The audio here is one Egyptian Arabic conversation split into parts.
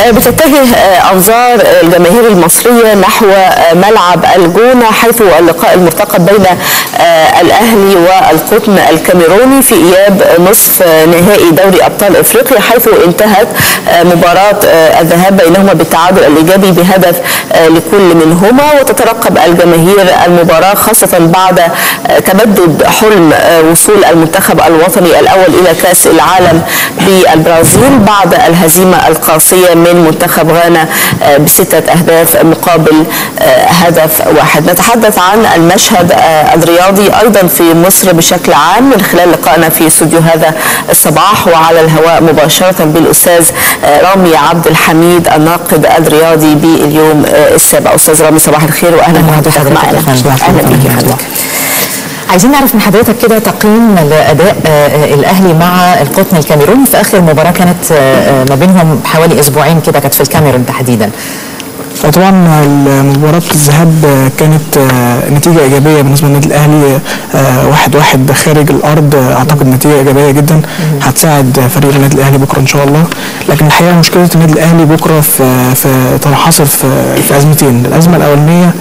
بتتجه أنظار الجماهير المصرية نحو ملعب الجونة حيث اللقاء المرتقب بين الأهلي والقطن الكاميروني في إياب نصف نهائي دوري أبطال إفريقيا حيث انتهت مباراة الذهاب بينهما بالتعادل الإيجابي بهدف لكل منهما وتترقب الجماهير المباراة خاصة بعد تمدد حلم وصول المنتخب الوطني الأول إلى كأس العالم بالبرازيل بعد الهزيمة القاسية من منتخب غانا بستة أهداف مقابل هدف واحد نتحدث عن المشهد الرياضي أيضا في مصر بشكل عام من خلال لقائنا في استوديو هذا الصباح وعلى الهواء مباشرة بالأستاذ رامي عبد الحميد الناقد الرياضي باليوم السابع أستاذ رامي صباح الخير وأهلا بحضرتك معنا أهلا بك يا فندم عايزين نعرف من حضرتك كده تقييم لاداء الاهلي مع القطن الكاميروني في اخر مباراه كانت ما بينهم حوالي اسبوعين كده كانت في الكاميرون تحديدا طبعا مباراة الذهاب كانت نتيجة إيجابية بالنسبة للنادي الأهلي واحد واحد خارج الأرض أعتقد نتيجة إيجابية جدا هتساعد فريق النادي الأهلي بكرة إن شاء الله لكن الحقيقة مشكلة النادي الأهلي بكرة في في تنحصر في في أزمتين الأزمة الأولانية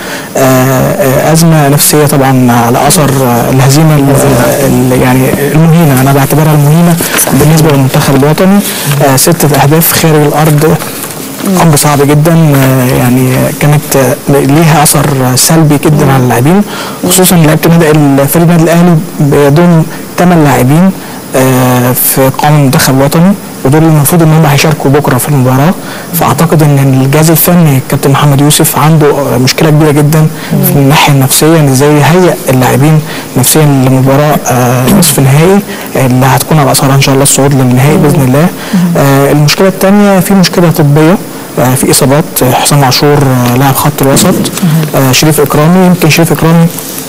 أزمة نفسية طبعا على أثر الهزيمة يعني المهينة أنا بعتبرها المهينة بالنسبة للمنتخب الوطني ستة أهداف خارج الأرض امر صعب جدا يعني كانت ليها اثر سلبي جدا على اللاعبين خصوصا لعيبه النادي فريق النادي الاهلي بيضم ثمان لاعبين في قائمه المنتخب الوطني ودول المفروض ان هم هيشاركوا بكره في المباراه فاعتقد ان الجهاز الفني الكابتن محمد يوسف عنده مشكله كبيره جدا في الناحيه النفسيه ان ازاي يهيئ اللاعبين نفسيا لمباراه نصف نهائي اللي هتكون على اثرها ان شاء الله الصعود للنهائي باذن الله المشكله الثانيه في مشكله طبيه في اصابات حسام عاشور لاعب خط الوسط شريف اكرامي يمكن شريف اكرامي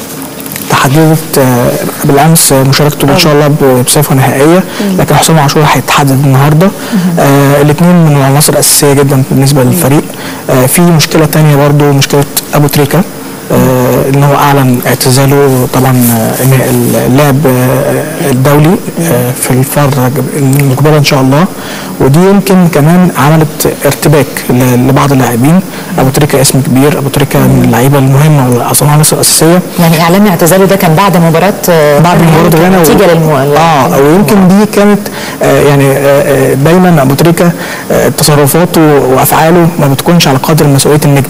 تحددت بالامس مشاركته ان شاء الله بصفه نهائيه لكن حسام عاشور هيتحدد النهارده الاثنين من العناصر الاساسيه جدا بالنسبه للفريق في مشكله ثانيه برضو مشكله ابو تريكه آه ان هو اعلن اعتزاله طبعا اللاعب الدولي آه في الفتره المقبله ان شاء الله ودي يمكن كمان عملت ارتباك لبعض اللاعبين ابو تريكه اسم كبير ابو تريكه من اللعيبه المهمه واصلا العناصر الاساسيه يعني اعلان اعتزاله ده كان بعد مباراه بعد مباراه غانا نتيجه و... للمو... اه ويمكن دي كانت آه يعني آه دايما ابو تريكه آه تصرفاته وافعاله ما بتكونش على قدر مسؤوليه النجم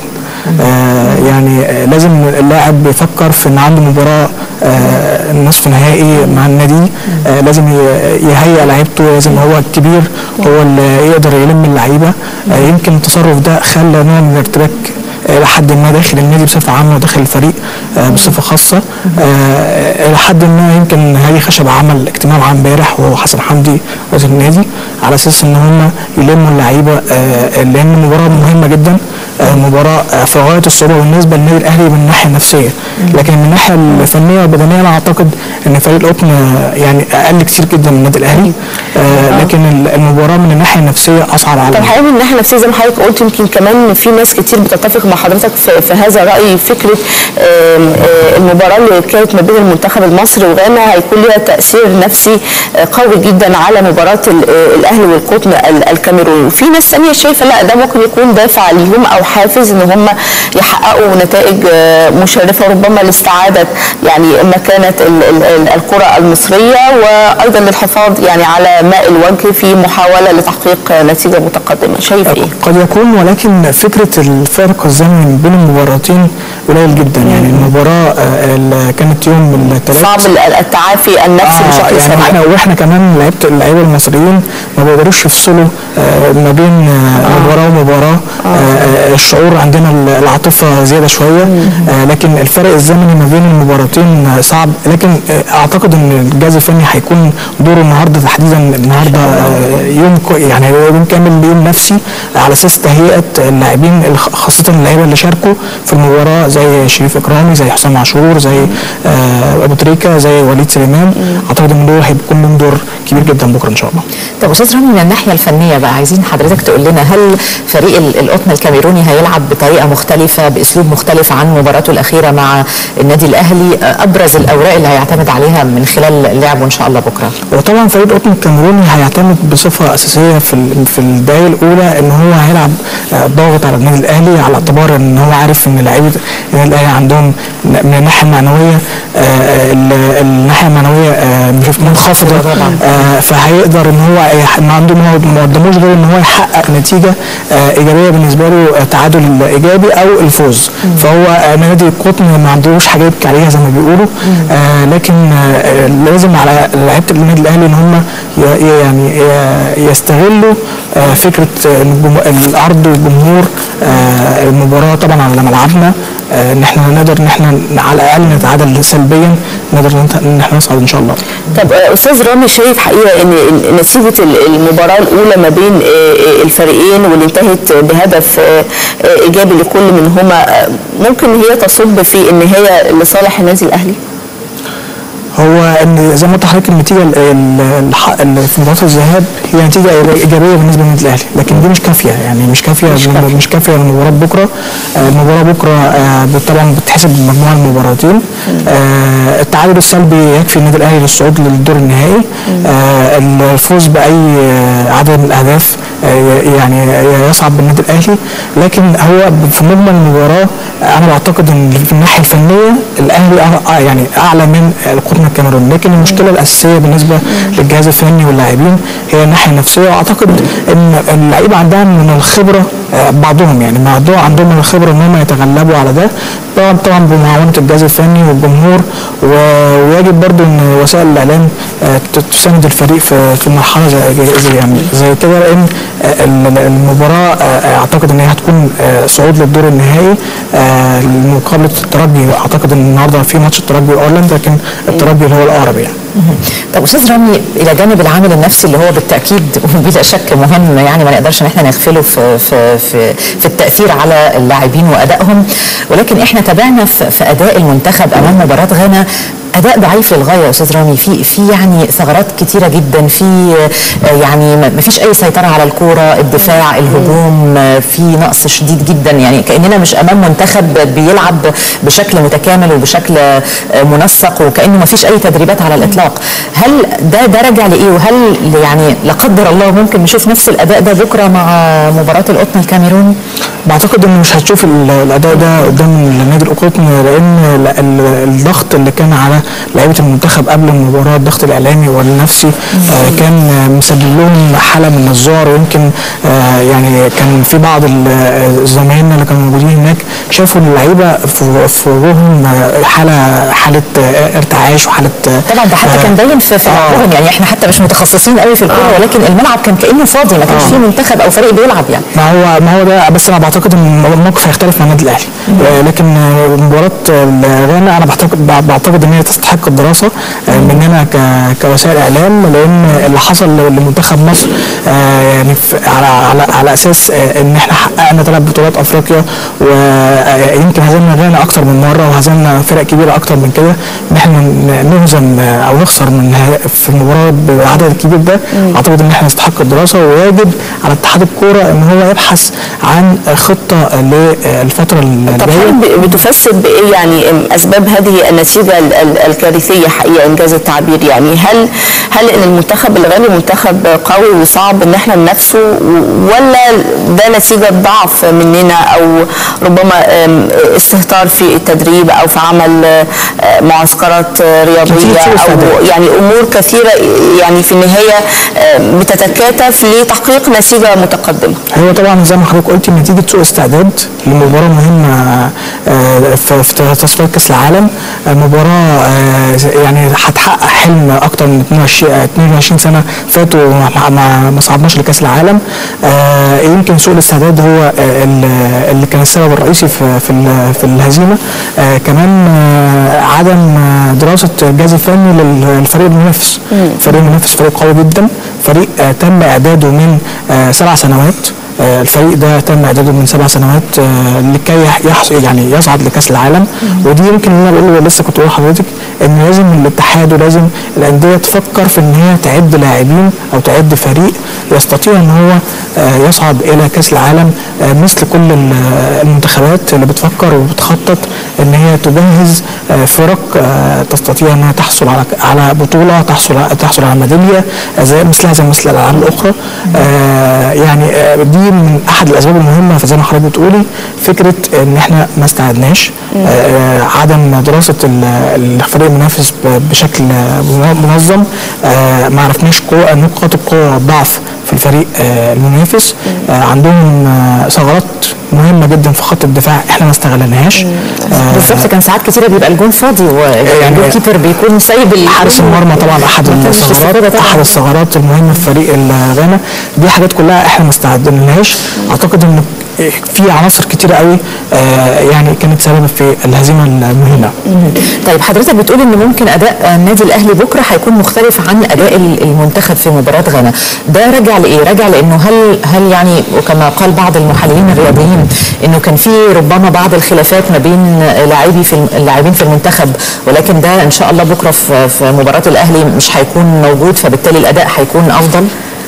آه يعني آه لازم اللاعب يفكر في ان عنده مباراه آه نصف نهائي مع النادي آه لازم يهيئ لعيبته لازم هو الكبير هو اللي يقدر يلم اللعيبه آه يمكن التصرف ده خلى نوع من الارتباك الى حد ما داخل النادي بصفه عامه وداخل الفريق آه بصفه خاصه آه الى حد ما يمكن هادي خشب عمل اجتماع معاه امبارح وهو حسن حمدي رئيس النادي على اساس ان هم يلموا اللعيبه آه لان المباراه مهمه جدا آه مباراه آه في غايه الصعوبه بالنسبه للنادي الاهلي من الناحيه النفسيه لكن من الناحيه الفنيه والبدنيه انا اعتقد ان فريق القطن يعني اقل كتير جدا من النادي الاهلي آه لكن المباراه من الناحيه النفسيه اصعب على طب حقيقي من الناحيه النفسيه زي ما حضرتك قلت يمكن كمان في ناس كتير بتتفق مع حضرتك في, في هذا الراي فكره المباراه اللي كانت ما بين المنتخب المصري وغانا هيكون لها تاثير نفسي قوي جدا على مباراه الاهلي والقطن الكاميروني وفي ناس ثانيه شايفه لا ده ممكن يكون دافع ليهم او حافز ان هم يحققوا نتائج مشرفه ربما لاستعاده يعني مكانه الكره المصريه وايضا للحفاظ يعني على ماء الوجه في محاوله لتحقيق نتيجه متقدمه شايف ايه؟ قد يكون ولكن فكره الفارق الزمني بين المباراتين قليل جدا يعني المباراه اللي كانت يوم الثلاث صعب التعافي النفسي آه بشكل يعني سريع احنا واحنا كمان لعيبه اللعيبه المصريين ما بيقدروش يفصلوا آه ما بين آه مباراه ومباراه آه الشعور عندنا العاطفه زياده شويه آه لكن الفرق الزمني ما بين المباراتين آه صعب لكن آه اعتقد ان الجهاز الفني هيكون دوره النهارده تحديدا النهارده آه يوم كو- يعني هو يوم كامل يوم نفسي على اساس تهيئه اللاعبين الخ- خاصه اللعيبه اللي شاركوا في المباراه زي شريف اكرامي زي حسام عاشور زي آه ابو تريكه زي وليد سليمان اعتقد ان دول هيكون لهم دور كبير جدا بكره ان شاء الله طب استاذ رامي من الناحيه الفنيه بقى عايزين حضرتك تقول لنا هل فريق ال- القطن الكاميروني الكاميروني هيلعب بطريقه مختلفه باسلوب مختلف عن مباراته الاخيره مع النادي الاهلي آه، ابرز الاوراق اللي هيعتمد عليها من خلال لعبه ان شاء الله بكره وطبعا فريق القطن الكاميروني هيعتمد بصفه اساسيه في ال- في الدقائق الاولى ان هو هيلعب آه، ضاغط على النادي الاهلي على اعتبار ان هو عارف ان لعيبه النادي الاهلي عندهم ن- من الناحيه المعنويه آه، ال- الناحيه المعنويه آه، مش منخفضه طبعاً. آه، فهيقدر ان هو يح- ما عنده ما هو- ما قدموش غير ان هو يحقق نتيجه آه، ايجابيه بالنسبه له آه، تعادل ايجابي او الفوز فهو آه، نادي القطن ما عندوش حاجه يبكي عليها زي ما بيقولوا آه، لكن آه، لازم على لعيبه النادي الاهلي ان هم ي- ي- يعني ي- يستغلوا آه، فكره آه، الجمهور- العرض والجمهور آه، المباراه طبعا على ملعبنا آه، ان احنا نقدر ان احنا على الاقل نتعادل سلبيا نقدر ان احنا نصعد ان شاء الله طب آه، استاذ رامي شايف حقيقه ان إن نتيجه ال- المباراه الاولى ما بين آه، آه، الفريقين واللي انتهت بهدف آه، آه، ايجابي لكل منهما آه، ممكن هي تصب في ان هي لصالح النادي الاهلي؟ هو ان زي ما قلت لحضرتك النتيجه ال- ال- الح- اللي في مباراه الذهاب هي نتيجه ايجابيه بالنسبه للنادي الاهلي لكن دي مش كافيه يعني مش كافيه مش كافيه, مش كافية لمباراه بكره آه، المباراه بكره آه، طبعا بتحسب بمجموع المباراتين آه، التعادل السلبي يكفي النادي الاهلي للصعود للدور النهائي آه، الفوز باي آه، عدد من الاهداف آه، يعني يصعب بالنادي الاهلي لكن هو في مجمل المباراه انا بعتقد ان في الناحيه الفنيه الاهلي أع- يعني اعلى من القرن الكاميروني لكن المشكله الاساسيه بالنسبه للجهاز الفني واللاعبين هي الناحيه النفسيه واعتقد ان اللعيبه عندها من الخبره آه، بعضهم يعني بعضهم عندهم من الخبره ان هم يتغلبوا على ده طبعا طبعا بمعاونه الجهاز الفني والجمهور و- ويجب برضو ان وسائل الاعلام آه، ت- تساند الفريق في في مرحله زي زي- يعني زي كده لان آه، ال- المباراه آه، اعتقد ان هي هتكون آه، صعود للدور النهائي آه، لمقابله الترجي اعتقد ان النهارده في ماتش الترجي واورلاند لكن الترجي اللي هو الاقرب يعني طب استاذ رامي الى جانب العامل النفسي اللي هو بالتاكيد وبلا شك مهم يعني ما نقدرش ان احنا نغفله في في في, في التاثير على اللاعبين وادائهم ولكن احنا تابعنا في, في اداء المنتخب امام مباراه غانا اداء ضعيف للغايه يا استاذ رامي في في يعني ثغرات كتيره جدا في آه، يعني ما ما فيش اي سيطره على الكوره الدفاع الهجوم آه، في نقص شديد جدا يعني كاننا مش امام منتخب بيلعب بشكل متكامل وبشكل آه، منسق وكانه ما فيش اي تدريبات على الاطلاق هل ده ده راجع لايه وهل يعني لا قدر الله ممكن نشوف نفس الاداء ده بكره مع مباراه القطن الكاميروني بعتقد ان مش هتشوف ال- الاداء ده قدام النادي القطن لان ال- ال- الضغط اللي كان على لعيبه المنتخب قبل المباراه الضغط الاعلامي والنفسي آه، كان آه، مسبب لهم حاله من الذعر ويمكن آه، يعني كان في بعض ال- آه، زمايلنا اللي كانوا موجودين هناك شافوا اللعيبه في في وجوههم آه، حاله حاله آه، ارتعاش وحاله آه، طبعا ده حتى آه، كان باين في في آه. لعبهم يعني احنا حتى مش متخصصين قوي في الكوره ولكن الملعب كان كانه فاضي ما كانش فيه منتخب او فريق بيلعب يعني ما هو ما هو ده بس انا بعتقد ان الموقف هيختلف مع النادي الاهلي آه، لكن آه، مباراه آه، غانا انا بعتقد بعتقد ان هي تستحق الدراسه آه، مننا ك- كوسائل اعلام لان اللي حصل لمنتخب مصر آه، يعني في- على على على اساس آه، ان احنا حققنا ثلاث بطولات افريقيا ويمكن هزمنا غانا اكتر من مره وهزمنا فرق كبيره اكتر من كده ان احنا ن- نهزم آه، او نخسر من ه- في المباراه بالعدد الكبير ده اعتقد ان احنا نستحق الدراسه ويجب على اتحاد الكوره ان هو يبحث عن خطه للفتره طب الجايه هل ب- بتفسر بايه يعني أم، اسباب هذه النتيجه ال- ال- الكارثيه حقيقه انجاز التعبير يعني هل هل ان المنتخب الغاني منتخب قوي وصعب ان احنا ننافسه و- ولا ده نتيجه ضعف مننا او ربما أم، استهتار في التدريب او في عمل آه، معسكرات آه، رياضيه نتيجة سوء او استعداد. يعني امور كثيره يعني في النهايه آه، بتتكاتف لتحقيق نتيجه متقدمه هو طبعا زي ما حضرتك قلت نتيجه سوء استعداد لمباراه مهمه آه، في في تصفيات كاس العالم آه، مباراه آه، يعني هتحقق حلم اكتر من 22 آه، 22 سنه فاتوا ما- ما ما صعدناش لكاس العالم آه، يمكن سوء الاستعداد هو آه، ال- اللي كان السبب الرئيسي في في ال- في الهزيمه آه، كمان آه، عدم آه، دراسه الجهاز الفني لل- للفريق المنافس الفريق المنافس فريق قوي جدا فريق آه، تم اعداده من آه، سبع سنوات آه، الفريق ده تم اعداده من سبع سنوات آه، لكي يح- يحصل يعني يصعد لكاس العالم ودي يمكن اللي انا بقوله لسه كنت بقول لحضرتك ان لازم الاتحاد ولازم الانديه تفكر في ان هي تعد لاعبين او تعد فريق يستطيع ان هو آه، يصعد الى كاس العالم آه، مثل كل ال- المنتخبات اللي بتفكر وبتخطط ان هي تجهز آه، فرق آه، تستطيع انها تحصل على على بطوله تحصل على تحصل على ميداليه آه، زي مثلها زي مثل الالعاب الاخرى آه، يعني آه، دي من احد الاسباب المهمه فزي ما حضرتك بتقولي فكره ان احنا ما استعدناش آه، آه، عدم دراسه ال- الفريق المنافس ب- بشكل آه، منظم آه، ما عرفناش قوة نقاط القوه والضعف في الفريق آه، المنافس آه، عندهم آه، ثغرات مهمه جدا في خط الدفاع احنا ما استغلناش آه، بالظبط كان ساعات كتيره بيبقى الجون فاضي والجول كيبر بيكون سايب ال- حارس المرمى طبعا احد ما كانش الثغرات استفادة طبعاً. احد الثغرات المهمه في فريق غانا دي حاجات كلها احنا ما استعدناش اعتقد ان في عناصر كتيره قوي آه، يعني كانت سبب في الهزيمه المهمه طيب حضرتك بتقول ان ممكن اداء النادي الاهلي بكره هيكون مختلف عن اداء ال- المنتخب في مباراه غانا ده راجع لايه راجع لانه هل هل يعني وكما قال بعض المحللين الرياضيين انه كان في ربما بعض الخلافات ما بين لاعبي في الم- اللاعبين في المنتخب ولكن ده ان شاء الله بكره في في مباراه الاهلي مش هيكون موجود فبالتالي الاداء هيكون افضل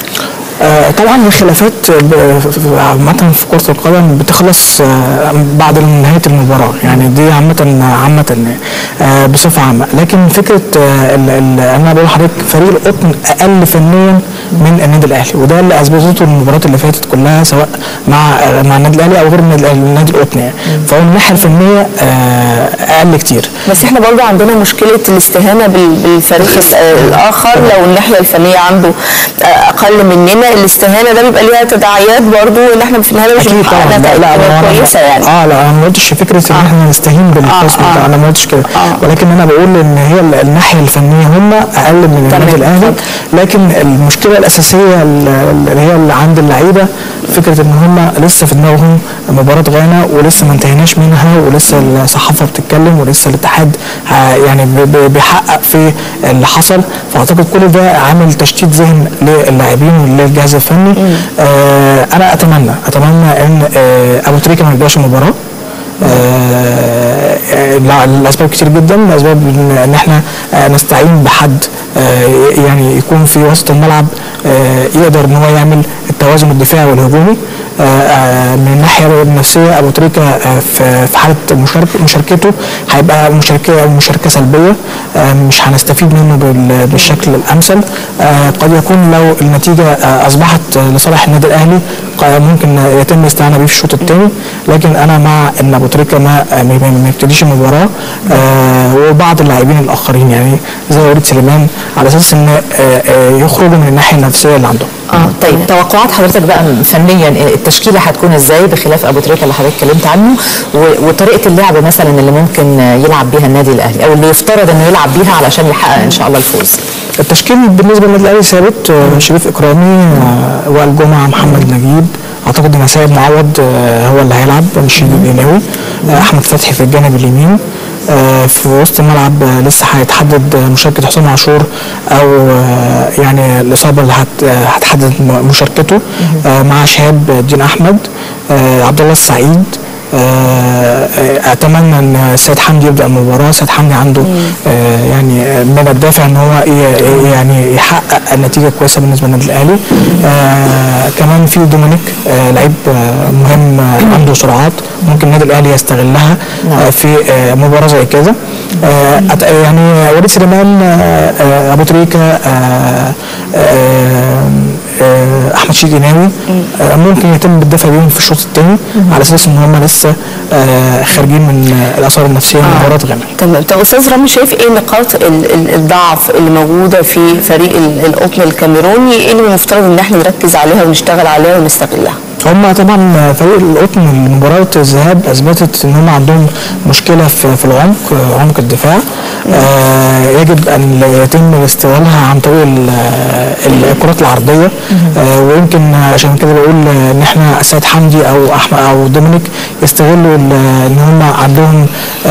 آه، طبعا الخلافات ب- ف- عامة في كرة القدم بتخلص آه، بعد نهاية المباراة يعني دي عامة عامة آه، بصفة عامة لكن فكرة آه، ال- ال- أنا بقول لحضرتك فريق القطن أقل فنيا من النادي الأهلي وده اللي أثبتته المباريات اللي فاتت كلها سواء مع آه، مع النادي الأهلي أو غير النادي الأهلي النادي القطن يعني فهو من الناحية الفنية آه، أقل كتير بس احنا برضه عندنا مشكله الاستهانه بال- بالفريق ال- الاخر لو الناحيه الفنيه عنده آه، اقل مننا الاستهانه ده بيبقى ليها تداعيات برضه ان احنا في النهايه مش اكيد بنحقق طبعا لا نتائج لا أنا- كويسه يعني اه لا انا ما قلتش فكره ان احنا نستهين بالخصم آه. بتاع انا ما قلتش كده آه. ولكن انا بقول ان هي ال- الناحيه الفنيه هم اقل من تمام. النادي الاهلي اتفضل. لكن المشكله الاساسيه ال- اللي هي اللي عند اللعيبه فكره ان هم لسه في دماغهم مباراه غانا ولسه ما انتهيناش منها ولسه الصحافه بتتكلم ولسه الاتحاد ه- يعني ب- ب- بيحقق في اللي حصل فاعتقد كل ده عامل تشتيت ذهن للاعبين وللجهاز الفني آه انا اتمنى اتمنى ان آه ابو تريكه ما يبداش المباراه آه، آه، لع- لاسباب كتير جدا لاسباب ان إن احنا آه، نستعين بحد آه، يعني يكون في وسط الملعب آه، يقدر ان هو يعمل التوازن الدفاعي والهجومي آه، آه، من الناحيه النفسيه ابو تريكه آه، في في حاله مشارك- مشاركته هيبقى مشاركه مشاركه سلبيه آه، مش هنستفيد منه بال- بالشكل الامثل آه، قد يكون لو النتيجه آه، اصبحت لصالح النادي الاهلي ق- ممكن يتم الاستعانه بيه في الشوط الثاني لكن انا مع ان ابو تريكه ما ما ما يبتديش المباراه آه، وبعض اللاعبين الاخرين يعني زي وليد سليمان على اساس ان آه، آه، يخرجوا من الناحيه النفسيه اللي عندهم اه طيب توقعات حضرتك بقى فنيا التشكيله هتكون ازاي بخلاف ابو تريكه اللي حضرتك اتكلمت عنه و- وطريقه اللعب مثلا اللي ممكن يلعب بيها النادي الاهلي او اللي يفترض انه يلعب بيها علشان يحقق ان شاء الله الفوز التشكيل بالنسبه للنادي الاهلي ثابت آه، شريف اكرامي آه، وائل جمعه محمد نجيب اعتقد ان سيد معوض آه، هو اللي هيلعب مش الجناوي آه، احمد فتحي في الجانب اليمين آه، في وسط الملعب آه، لسه هيتحدد آه، مشاركه حسام عاشور او آه، يعني الاصابه اللي هت- آه، هتحدد م- مشاركته آه، مع شهاب الدين احمد آه، عبد الله السعيد آه، آه، اتمنى ان سيد حمدي يبدا المباراه سيد حمدي عنده آه، يعني آه، من الدافع ان هو ي- يعني يحقق نتيجه كويسه بالنسبه للنادي الاهلي آه، كمان في دومينيك آه، لعيب آه، مهم آه، عنده سرعات ممكن النادي الاهلي يستغلها آه، في آه، مباراه زي كده آه، أت- يعني وليد سليمان آه، آه، ابو تريكه آه، آه، آه، احمد شيخ جناوي آه، ممكن يتم بالدفع بيهم في الشوط الثاني على اساس ان هم لسه آه، خارجين من آه، الاثار النفسيه من مباراه غانا تمام طب استاذ رامي شايف ايه نقاط ال- ال- الضعف اللي موجوده في فريق ال- القطن الكاميروني ايه اللي المفترض ان احنا نركز عليها ونشتغل عليها ونستغلها هم طبعا فريق القطن مباراة الذهاب اثبتت ان هم عندهم مشكله في, في العمق آه، عمق الدفاع آه يجب ان يتم استغلالها عن طريق ال- ال- الكرات العرضيه آه ويمكن عشان كده بقول ان احنا سيد حمدي او احمد او دومينيك يستغلوا ال- ان هم عندهم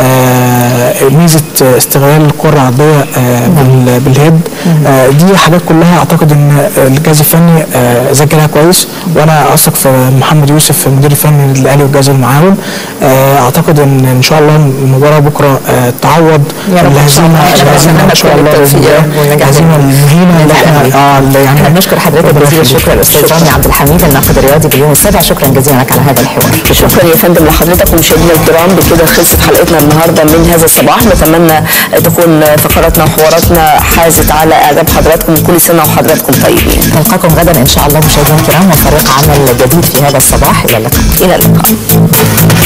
آه ميزه استغلال الكره العرضيه آه بال- بالهيد آه دي حاجات كلها اعتقد ان الجهاز الفني آه ذاكرها كويس وانا اثق في محمد يوسف المدير الفني للنادي الاهلي والجهاز المعاون آه اعتقد ان ان شاء الله المباراه بكره آه تعوض يا رب إن شاء الله. الهزيمه أنا الهزيمه بتمنى ان شاء كل الله التوفيق بإذن الله. والنجاح الهزيمه المهينه اللي احنا اه اللي يعني احنا بنشكر حضرتك ربنا جزيل يخليك. الشكر الاستاذ رامي عبد الحميد الناقد الرياضي باليوم السابع شكرا جزيلا لك على هذا الحوار شكرا يا فندم لحضرتك ومشاهدينا الكرام بكده خلصت حلقتنا النهارده من هذا الصباح نتمنى تكون فقراتنا وحواراتنا حازت على اعجاب حضراتكم كل سنه وحضراتكم طيبين نلقاكم غدا ان شاء الله مشاهدينا الكرام وفريق عمل جديد في هذا الصباح الى اللقاء الى اللقاء